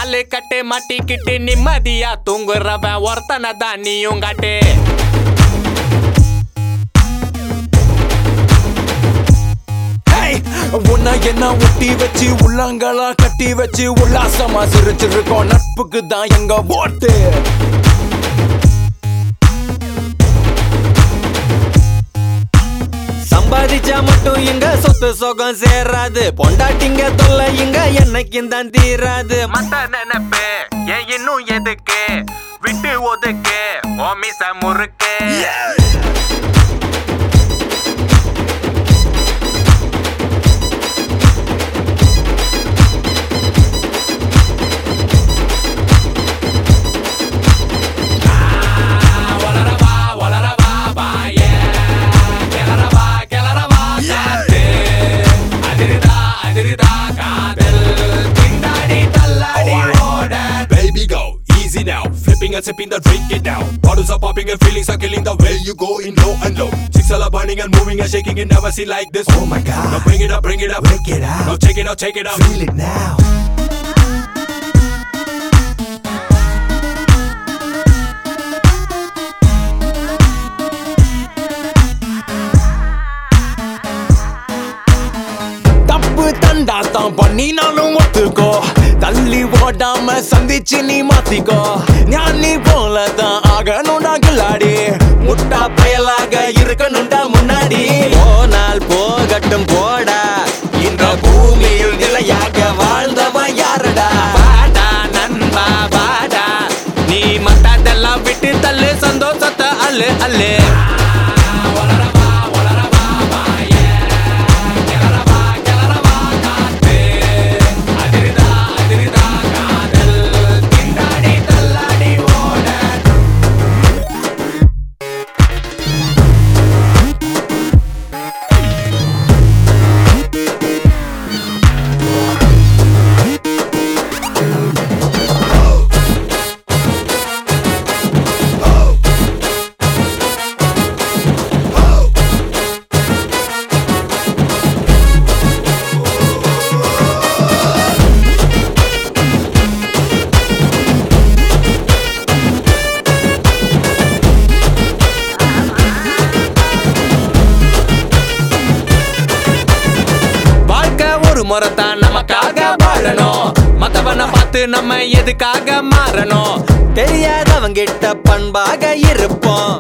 தாலு கட்டு மாட்டிக்கிட்டு நிம்மதியா தூங்குறவன் ஒருத்தனை தான் நீயும் காட்டு Hey! உன்னை என்ன ஒட்டி வச்சு உள்ளாங்களா கட்டி வச்சு உல்லாசமா சிரிச்சிருக்கோம் நட்புக்கு தான் எங்க ஓட்டு சம்பாதிச்சா மட்டும் இங்க சொத்து சுகம் சேராது பொண்டாட்டிங்க தொல்லை இங்க என்னைக்கும் தான் தீராது மத்த நினைப்பு ஏன் இன்னும் எதுக்கு விட்டு ஒதுக்கு ஓ மிச முறுக்கு Baby go easy now, flipping and sipping the drink it down. Bottles are popping and feelings are killing the way you go in low and low. Chicks all are burning and moving and shaking, it never seen like this. Oh my god! Now bring it up, bring it up, break it out. Now check it out, check it out. Feel it now. தப்பு தண்டா தான் பண்ணினாலும் ஒத்துக்கோ தள்ளி ஓடாம சந்திச்சு நீ மாத்திக்கோ ஞானி போலதான் ஆகணும்டா கில்லாடி முட்டா பயலாக இருக்கணும்டா முன்னாடி போனால் போகட்டும் போடா இந்த பூமியில் நிலையாக வாழ்ந்தவன் யாரடா வாடா நண்பா வாடா நீ மத்ததெல்லாம் விட்டு தள்ளு சந்தோஷத்தை அல்லு அல்லு வாழ்க்கை ஒரு முறை தான் நமக்காக வாழணும் மத்தவனை பார்த்து நம்ம எதுக்காக மாறணும் தெரியாதவங்கிட்ட பண்பாக இருப்போம்